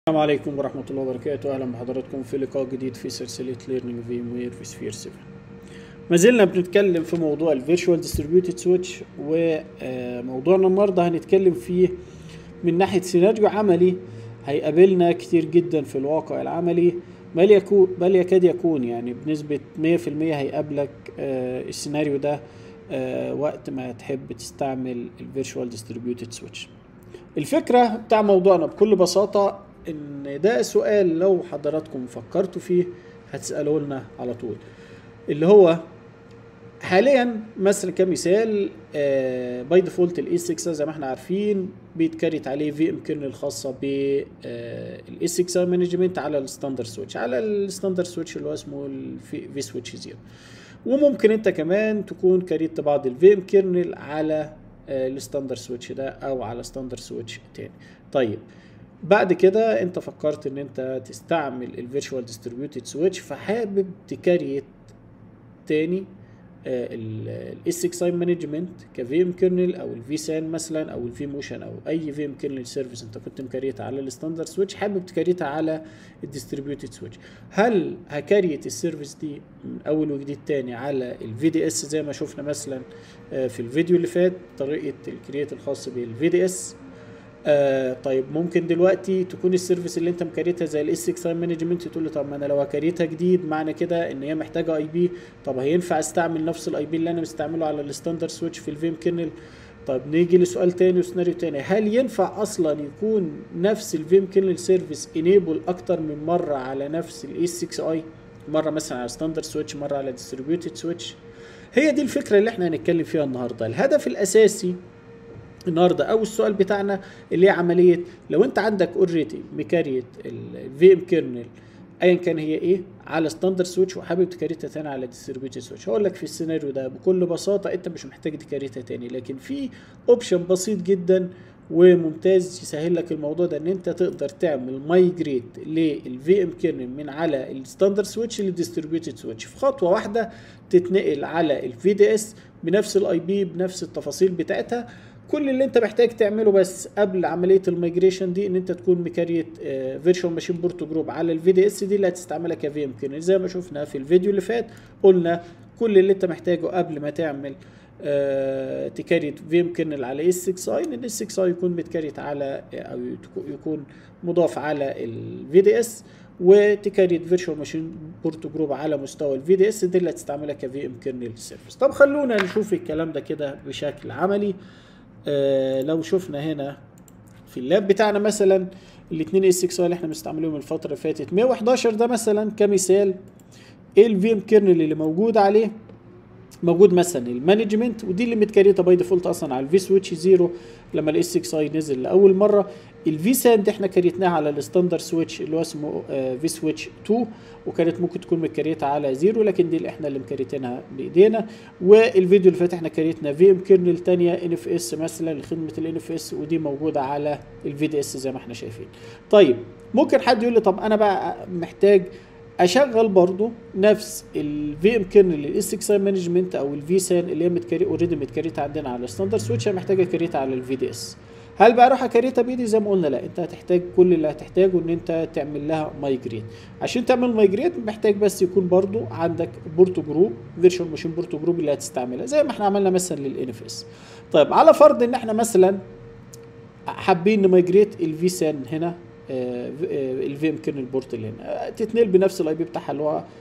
السلام عليكم ورحمة الله وبركاته أهلا بحضراتكم في لقاء جديد في سلسلة ليرنينج في وير في سفير 7 ما زلنا بنتكلم في موضوع الفيرتشوال ديستريبيوتد سويتش وموضوعنا النهارده هنتكلم فيه من ناحية سيناريو عملي هيقابلنا كتير جدا في الواقع العملي بل يكون بل يكاد يكون يعني بنسبة 100% هيقابلك آه، السيناريو ده آه، وقت ما تحب تستعمل الفيرتشوال ديستريبيوتد سويتش الفكرة بتاع موضوعنا بكل بساطة ان ده سؤال لو حضراتكم فكرتوا فيه هتسألوا لنا على طول اللي هو حاليا مثلا كمثال باي ديفولت الاي 6 زي ما احنا عارفين بيتكريت عليه في ام كيرنل خاصه بالاي 6 مانجمنت على الستاندرد سويتش على الستاندرد سويتش اللي هو اسمه الفي سويتش زيرو وممكن انت كمان تكون كريت بعض الفي ام كيرنل على الستاندرد سويتش ده او على ستاندرد سويتش تاني طيب بعد كده انت فكرت ان انت تستعمل الفيرتشوال ديستريبيوتد سويتش فحابب تكريت تاني الاس 6 اي مانجمنت كفي ام كيرنل او الفي سان مثلا او الفي موشن او اي في ام كيرنل سيرفيس انت كنت مكريتها على الستاندرد سويتش حابب تكريتها على الديستريبيوتد سويتش هل هكريت السيرفيس دي من اول وجديد تاني على الفي دي اس زي ما شفنا مثلا في الفيديو اللي فات طريقه الكرييت الخاص بالفي دي اس آه طيب ممكن دلوقتي تكون السيرفيس اللي انت مكريتها زي الاس 6 مانجمنت تقول لي طب ما انا لو هكريتها جديد معنى كده ان هي محتاجه اي بي طب هينفع استعمل نفس الاي بي اللي انا مستعمله على الستاندرد سويتش في الفيم كيرنل طب نيجي لسؤال تاني وسيناريو تاني هل ينفع اصلا يكون نفس الفيم كيرنل سيرفيس انيبل اكتر من مره على نفس الاس 6 اي مره مثلا على ستاندرد سويتش مره على ديستريبيوتد سويتش هي دي الفكره اللي احنا هنتكلم فيها النهارده الهدف الاساسي النهارده او السؤال بتاعنا اللي هي عمليه لو انت عندك اوريدي مكاريت الفي ام كيرنل ايا كان هي ايه على ستاندرد سويتش وحابب تكريتها تاني على ديستريبيوتد سويتش هقول لك في السيناريو ده بكل بساطه انت مش محتاج تكريتها تاني لكن في اوبشن بسيط جدا وممتاز يسهل لك الموضوع ده ان انت تقدر تعمل مايجريت للفي ام كيرنل من على الستاندرد سويتش للديستريبيوتد سويتش في خطوه واحده تتنقل على الفي دي اس بنفس الاي بي بنفس التفاصيل بتاعتها كل اللي انت محتاج تعمله بس قبل عمليه الميجريشن دي ان انت تكون مكريت فيرتشوال ماشين بورتو جروب على الفي دي اس دي اللي هتستعملها كفي ام كيرنل زي ما شفنا في الفيديو اللي فات قلنا كل اللي انت محتاجه قبل ما تعمل آه تكريت في ام كيرنل على اس 6 اي ان اس 6 اي يكون متكريت على او يكون مضاف على الفي دي اس وتكريت فيرتشوال ماشين بورتو جروب على مستوى الفي دي اس دي اللي هتستعملها كفي ام كيرنل سيرفيس طب خلونا نشوف الكلام ده كده بشكل عملي آه لو شفنا هنا في اللاب بتاعنا مثلا الاثنين اس 6 اللي احنا مستعملينهم الفتره اللي فاتت 111 ده مثلا كمثال ايه الفي ام كيرنل اللي موجود عليه موجود مثلا المانجمنت ودي اللي متكريته باي ديفولت اصلا على الفي سويتش زيرو لما الاس 6 اي نزل لاول مره الفي ساند احنا كريتناها على الستاندرد سويتش اللي هو اسمه آه في سويتش 2 وكانت ممكن تكون متكريته على زيرو لكن دي اللي احنا اللي مكريتينها بايدينا والفيديو اللي فات احنا كريتنا في ام كيرنل ثانيه ان اف اس مثلا لخدمه الان اف اس ودي موجوده على الفي دي اس زي ما احنا شايفين طيب ممكن حد يقول لي طب انا بقى محتاج اشغل برضو نفس الفي ام كيرنل الاس 6 مانجمنت او الفي سان اللي هي متكري اوريدي متكريته عندنا على الستاندرد سويتش انا محتاج اكريتها على الفي دي اس هل بقى اروح اكريتها بايدي زي ما قلنا لا انت هتحتاج كل اللي هتحتاجه ان انت تعمل لها مايجريت عشان تعمل مايجريت محتاج بس يكون برضو عندك بورتو جروب فيرتشوال ماشين بورتو جروب اللي هتستعملها زي ما احنا عملنا مثلا للان اف اس طيب على فرض ان احنا مثلا حابين نمايجريت الفي سان هنا الفي ام كيرنل بورت اللي هنا تتنقل بنفس الاي بي بتاعها اللي هو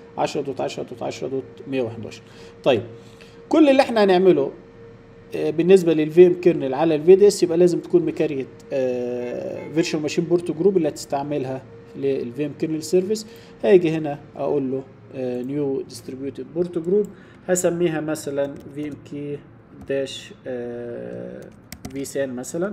10.10.10.111 طيب كل اللي احنا هنعمله بالنسبه للفي ام كيرنل على الفي دي اس يبقى لازم تكون مكريت فيرتشوال ماشين بورت جروب اللي هتستعملها للفي ام كيرنل سيرفيس هاجي هنا اقول له نيو ديستريبيوتد بورت جروب هسميها مثلا في ام كي داش في سان مثلا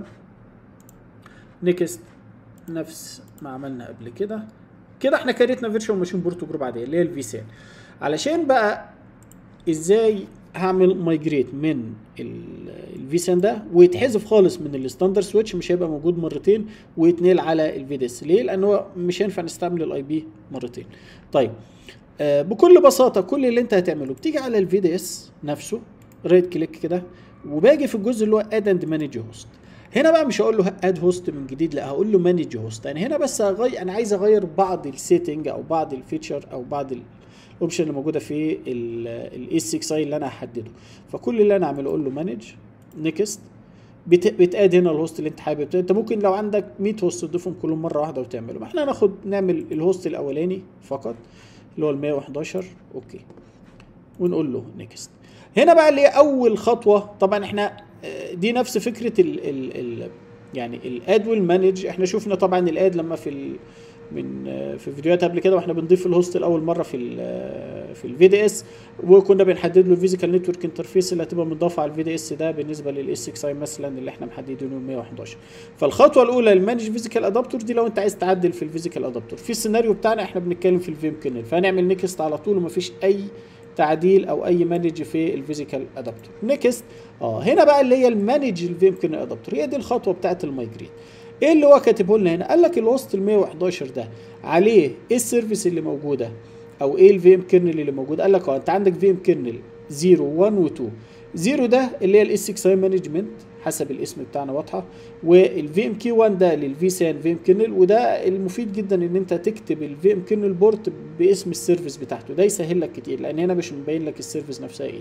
نيكست نفس ما عملنا قبل كده كده احنا كريتنا فيرتشوال ماشين بورتو جروب عاديه اللي هي الفي سان علشان بقى ازاي هعمل مايجريت من الفي سان ده ويتحذف خالص من الستاندرد سويتش مش هيبقى موجود مرتين ويتنقل على الفي دي اس ليه لان هو مش هينفع نستعمل الاي بي مرتين طيب آه بكل بساطه كل اللي انت هتعمله بتيجي على الفي دي اس نفسه رايت كليك كده وباجي في الجزء اللي هو اد اند مانج هوست هنا بقى مش هقول له اد هوست من جديد لا هقول له مانج هوست يعني هنا بس هغير انا عايز اغير بعض السيتنج او بعض الفيتشر او بعض الاوبشن اللي موجوده في الاس 6 اي اللي انا هحدده فكل اللي انا اعمله اقول له مانج نيكست بتاد هنا الهوست اللي انت حابب انت ممكن لو عندك 100 هوست تضيفهم كلهم مره واحده وتعملهم احنا هناخد نعمل الهوست الاولاني فقط اللي هو ال 111 اوكي ونقول له نيكست هنا بقى اللي هي اول خطوه طبعا احنا دي نفس فكره ال ال ال يعني الاد والمانج احنا شفنا طبعا الاد لما في ال من في فيديوهات قبل كده واحنا بنضيف الهوست لاول مره في ال في الفي دي اس وكنا بنحدد له الفيزيكال نتورك انترفيس اللي هتبقى مضافه على الفي دي اس ده بالنسبه للاس 6 اي مثلا اللي احنا محددينه 111 فالخطوه الاولى المانج فيزيكال ادابتور دي لو انت عايز تعدل في الفيزيكال ادابتور في السيناريو بتاعنا احنا بنتكلم في الفيم كيرنل فهنعمل نيكست على طول ومفيش اي تعديل او اي مانج في الفيزيكال ادابتور نيكست اه هنا بقى اللي هي المانج الفيم كيرنل ادابتور هي دي الخطوه بتاعت المايجريت ايه اللي هو كاتبه لنا هنا قال لك الوسط ال 111 ده عليه ايه السيرفيس اللي موجوده او ايه الفي ام كيرنل اللي موجود قال لك اه انت عندك في ام كيرنل 0 1 و 2 0 ده اللي هي الاس 6 اي مانجمنت حسب الاسم بتاعنا واضحه والفي ام كي 1 ده للفي سان في ام كيرنل وده المفيد جدا ان انت تكتب الفي ام كيرنل بورت باسم السيرفيس بتاعته ده يسهل لك كتير لان هنا مش مبين لك السيرفيس نفسها ايه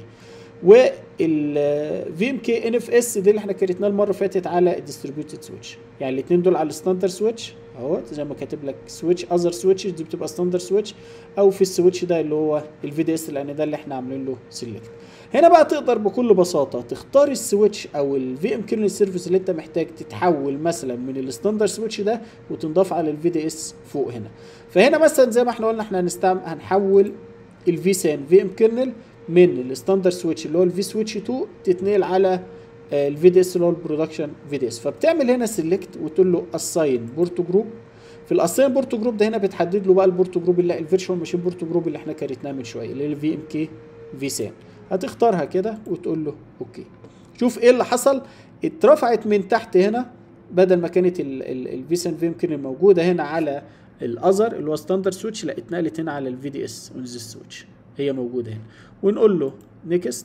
وال في ام كي ان اف اس دي اللي احنا كريتناه المره اللي فاتت على الديستريبيوتد سويتش يعني الاثنين دول على الستاندر سويتش اهو زي ما كاتب لك سويتش اذر سويتش دي بتبقى ستاندر سويتش او في السويتش ده اللي هو الفي دي اس لان ده اللي احنا عاملين له سيلكت هنا بقى تقدر بكل بساطه تختار السويتش او الفي ام كيرنل سيرفيس اللي انت محتاج تتحول مثلا من الستاندر سويتش ده وتنضاف على الفي دي اس فوق هنا فهنا مثلا زي ما احنا قلنا احنا هنستعمل هنحول الفي سان في ام كيرنل من الستاندر سويتش اللي هو الفي سويتش 2 تتنقل على الفي دي اس اللي هو البرودكشن في دي اس فبتعمل هنا سيلكت وتقول له اساين بورتو جروب في الاساين بورتو جروب ده هنا بتحدد له بقى البورتو جروب اللي الفيرتشوال ماشين بورتو جروب اللي احنا كريتناه من شويه اللي هي الفي ام كي في سان هتختارها كده وتقول له اوكي شوف ايه اللي حصل اترفعت من تحت هنا بدل ما كانت الفي سان في يمكن موجوده هنا على الاذر اللي هو ستاندر سويتش لا اتنقلت هنا على الفي دي اس اون ذيس سويتش هي موجوده هنا ونقول له نيكست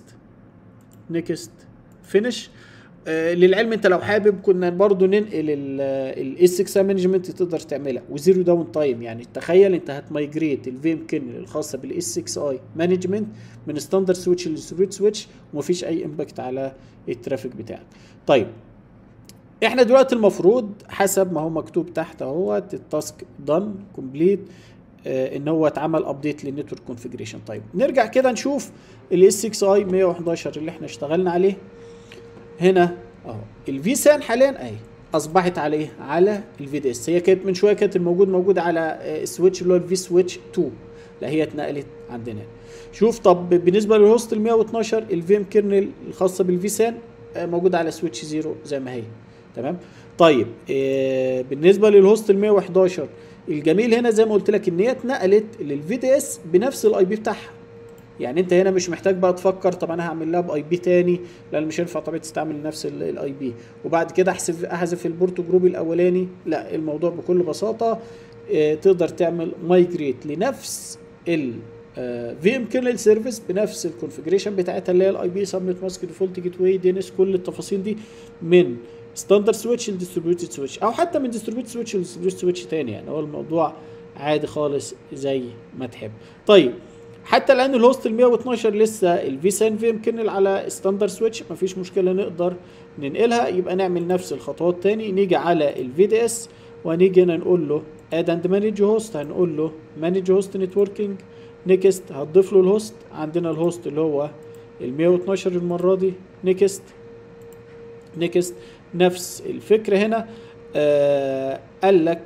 نيكست فينش آه للعلم انت لو حابب كنا برضو ننقل الاس 6 مانجمنت تقدر تعملها وزيرو داون تايم يعني تخيل انت هتمايجريت الفي ام كيرنل الخاصه بالاس 6 اي مانجمنت من ستاندرد سويتش للسويت سويتش ومفيش اي امباكت على الترافيك بتاعك طيب احنا دلوقتي المفروض حسب ما هو مكتوب تحت اهوت التاسك دان كومبليت آه ان هو اتعمل ابديت للنتورك كونفيجريشن طيب نرجع كده نشوف الاس 6 اي 111 اللي احنا اشتغلنا عليه هنا اهو الفي سان حاليا اهي اصبحت على ايه على الفي دي اس هي كانت من شويه كانت الموجود موجود على السويتش اللي هو الفي سويتش 2 لا هي اتنقلت عندنا شوف طب بالنسبه للهوست ال 112 الفي ام كيرنل الخاصه بالفي سان موجوده على سويتش 0 زي ما هي تمام طيب آه بالنسبه للهوست ال 111 الجميل هنا زي ما قلت لك ان هي اتنقلت للفي دي اس بنفس الاي بي بتاعها يعني انت هنا مش محتاج بقى تفكر طب انا هعمل لها باي بي تاني لان مش هينفع طبيعي تستعمل نفس الاي بي وبعد كده احذف احذف البورتو جروب الاولاني لا الموضوع بكل بساطه اه تقدر تعمل مايجريت لنفس ال في ام كيرنل سيرفيس بنفس الكونفجريشن بتاعتها اللي هي الاي بي سبنت ماسك ديفولت جيت واي دي ان اس كل التفاصيل دي من ستاندرد سويتش لديستريبيوتد سويتش او حتى من ديستريبيوتد سويتش لديستريبيوتد سويتش تاني يعني هو الموضوع عادي خالص زي ما تحب طيب حتى الان الهوست ال 112 لسه الفي سان في يمكن على ستاندرد سويتش مفيش مشكله نقدر ننقلها يبقى نعمل نفس الخطوات تاني نيجي على الفي دي اس وهنيجي هنا نقول له اد اند مانج هوست هنقول له مانج هوست نتوركينج نيكست هتضيف له الهوست عندنا الهوست اللي هو ال 112 المره دي نيكست نيكست نفس الفكره هنا آه قال لك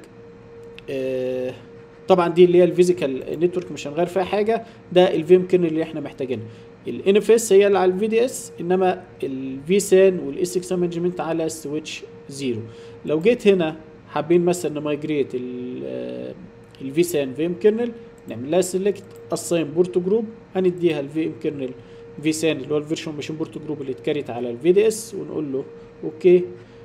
آه طبعا دي اللي هي الفيزيكال نتورك مش هنغير فيها حاجه ده الفيم كيرنل اللي احنا محتاجينها الان اف اس هي اللي على الفي دي اس انما الفي سان والاس 6 مانجمنت على السويتش زيرو لو جيت هنا حابين مثلا نمايجريت الفي سان فيم كيرنل نعمل لها سيلكت اساين بورتو جروب هنديها الفي ام كيرنل في سان اللي هو الفيرشوال ماشين بورتو جروب اللي اتكريت على الفي دي اس ونقول له اوكي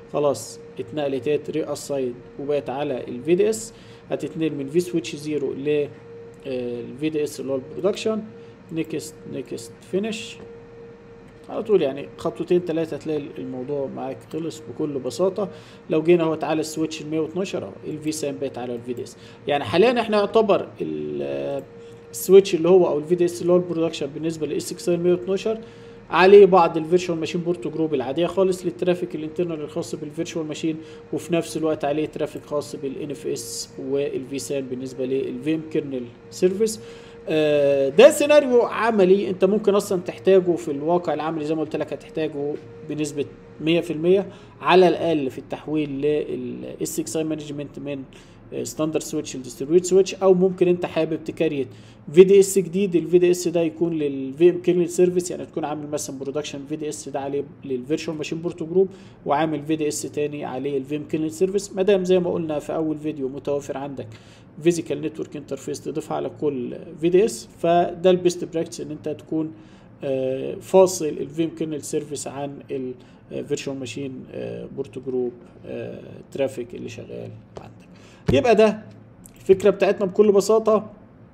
خلاص اتنقلت ري اساين وبقت على الفي دي اس هتتنقل من في سويتش زيرو ل الفي دي اس اللي هو البرودكشن نيكست نيكست فينش على طول يعني خطوتين ثلاثه تلاقي الموضوع معاك خلص بكل بساطه لو جينا اهو تعالى السويتش ال 112 اهو الفي سام بقت على الفي دي اس يعني حاليا احنا يعتبر ال- السويتش اللي هو او الفي دي اس اللي هو البرودكشن بالنسبه للاس 6 112 عليه بعض الفيرتشوال ماشين بورتو جروب العاديه خالص للترافيك الانترنال الخاص بالفيرتشوال ماشين وفي نفس الوقت عليه ترافيك خاص بالان اف اس والفي سان بالنسبه للفيم كيرنل سيرفيس آه، ده سيناريو عملي انت ممكن اصلا تحتاجه في الواقع العملي زي ما قلت لك هتحتاجه بنسبه 100% على الاقل في التحويل للاس 6 اي مانجمنت من ستاندرد سويتش لديستريبيوت سويتش او ممكن انت حابب تكريت في دي اس جديد الفي دي اس ده يكون للفي ام كيرنل سيرفيس يعني تكون عامل مثلا برودكشن في دي اس ده عليه للفيرشوال ماشين بورتو جروب وعامل في دي اس تاني عليه الفي ام كيرنل سيرفيس ما دام زي ما قلنا في اول فيديو متوفر عندك فيزيكال نتورك انترفيس تضيفها على كل في دي اس فده البيست براكتس ان انت تكون آه، فاصل الفيم كيرنل سيرفيس عن الفيرتشوال ماشين بورتو جروب ترافيك اللي شغال عندك يبقى ده الفكره بتاعتنا بكل بساطه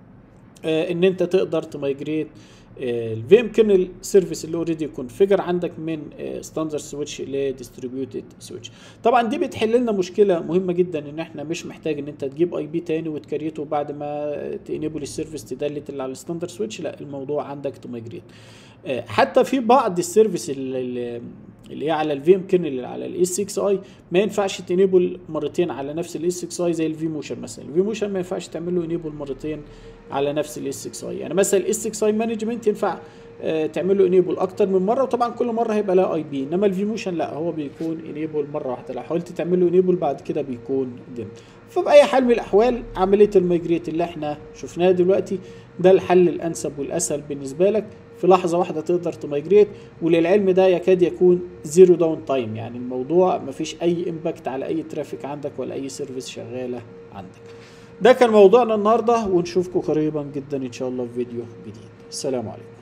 آه، ان انت تقدر تمايجريت الفيم كيرنل سيرفيس اللي اوريدي كونفيجر عندك من ستاندرد سويتش لديستريبيوتد سويتش طبعا دي بتحل لنا مشكله مهمه جدا ان احنا مش محتاج ان انت تجيب اي بي تاني وتكريته بعد ما تانيبل السيرفيس تدلت اللي على الستاندرد سويتش لا الموضوع عندك تمايجريت آه، حتى في بعض السيرفيس اللي اللي هي على الفي ام كيرنل على الاس 6 اي ما ينفعش تنيبل مرتين على نفس الاس 6 اي زي الفي موشن مثلا الفي موشن ما ينفعش تعمل له انيبل مرتين على نفس الاس 6 اي يعني مثلا الاس 6 اي مانجمنت ينفع آه، تعمل له انيبل اكتر من مره وطبعا كل مره هيبقى لها اي بي انما الفي موشن لا هو بيكون انيبل مره واحده لو حاولت تعمل له انيبل بعد كده بيكون ديم فباي حال من الاحوال عمليه الميجريت اللي احنا شفناها دلوقتي ده الحل الانسب والاسهل بالنسبه لك في لحظه واحده تقدر تميجريت وللعلم ده يكاد يكون زيرو داون تايم يعني الموضوع مفيش اي امباكت على اي ترافيك عندك ولا اي سيرفيس شغاله عندك ده كان موضوعنا النهارده ونشوفكم قريبا جدا ان شاء الله في فيديو جديد السلام عليكم